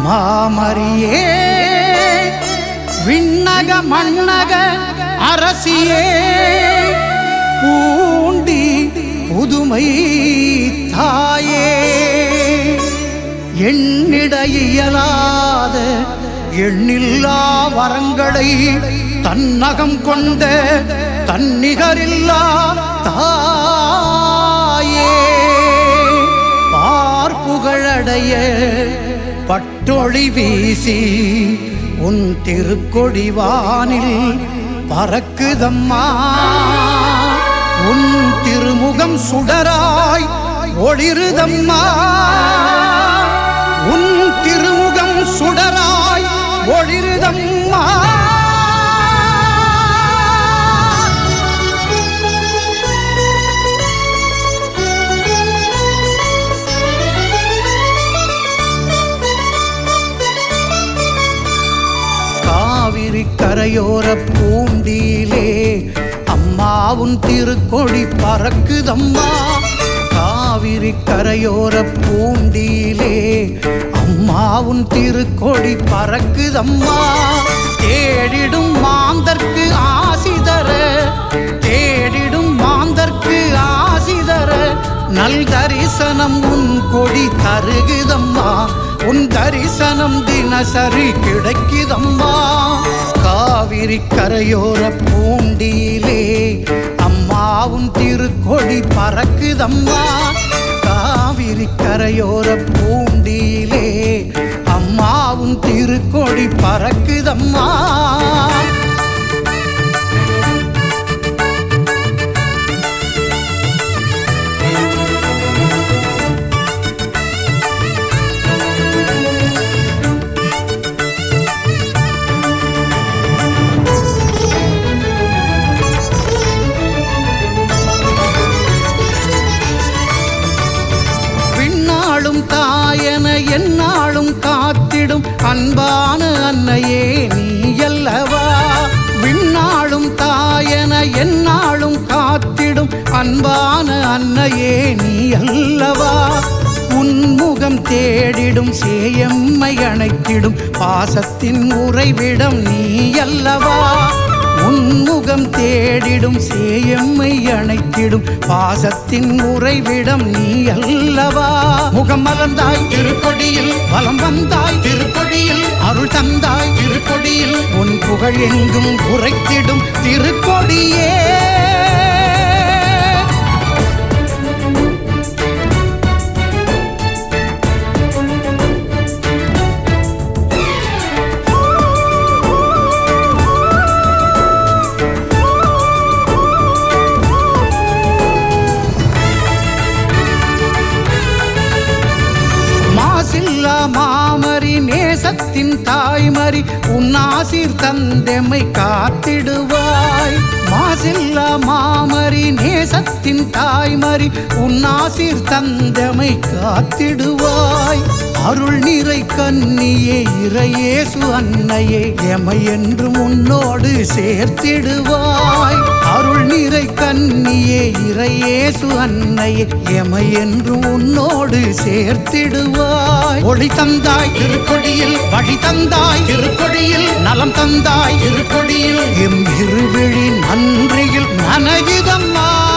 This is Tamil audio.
மாமரியே விண்ணக மண்ணக அரசியே பூண்டி புதுமை தாயே எண்ணிட இயலாத எண்ணில்லா வரங்களை தன்னகம் கொண்ட தன்னிகரில்லா தாயே பார்ப்புகழடைய பட்டொளி வீசி உன் திருக்கொடி வானில் பறக்குதம்மா உன் திருமுகம் சுடராய் ஒளிருதம்மா உன் திருமுகம் சுடராய் ஒளிருதம்மா காவிரி கரையோர பூண்டியிலே அம்மாவும் திருக்கொடி பறக்குதம்மா காவிரி கரையோர பூண்டியிலே அம்மாவும் திருக்கொடி பறக்குதம்மா தேடிடும் மாந்தர்க்கு ஆசிதர தேடிடும் மாந்தர்க்கு ஆசிதர நல் தரிசனம் உன் கொடி தருகுதம்மா உன் தரிசனம் தினசரி கிடைக்குதம்மா காவிரி கரையோர பூண்டியிலே அம்மாவும் திருக்கொடி பறக்குதம்மா காவிரி கரையோர பூண்டியிலே அம்மாவும் திருக்கொடி பறக்குதம்மா விண்ணாளும் தாயன என்னாலும் காத்திடும் அன்பான அன்னையே நீ அல்லவா விண்ணாளும் தாயன என்னாலும் காத்திடும் அன்பான அன்னையே நீ அல்லவா உன்முகம் தேடிடும் சேயம்மை அணைத்திடும் பாசத்தின் உறைவிடம் நீ அல்லவா உன்முகம் தேடிடும் சேயம்மை அணைத்திடும் பாசத்தின் உறைவிடம் நீ அல்லவா முகம் மலர்ந்தாய் திருக்கொடியில் வலம் வந்தாய் திருக்கொடியில் அருள் தந்தாய் திருக்கொடியில் உன் புகழ் எங்கும் உரைத்திடும் திருக்கொடியே மாசில்லா மாமரி நேசத்தின் தாய்மரி உன்னாசிர் தந்தெமை காத்திடுவாய் மாசில்லா மாமரி நேசத்தின் தாய்மரி உன்னாசிர் தந்தமை காத்திடுவாய் அருள் நிறை கன்னியே இறையேசு அன்னையே எமை என்று உன்னோடு சேர்த்திடுவாய் அருள் நிறை கன்னியே இறையேசு அன்னையே எமை என்று உன்னோடு சேர்த்திடுவாய் ஒளி தந்தாய் திருக்கொடியில் வழி தந்தாய் திருக்கொடியில் நலம் தந்தாய் திருக்கொடியில் எம் இருவிழி நன்றியில் நனகிதம்மா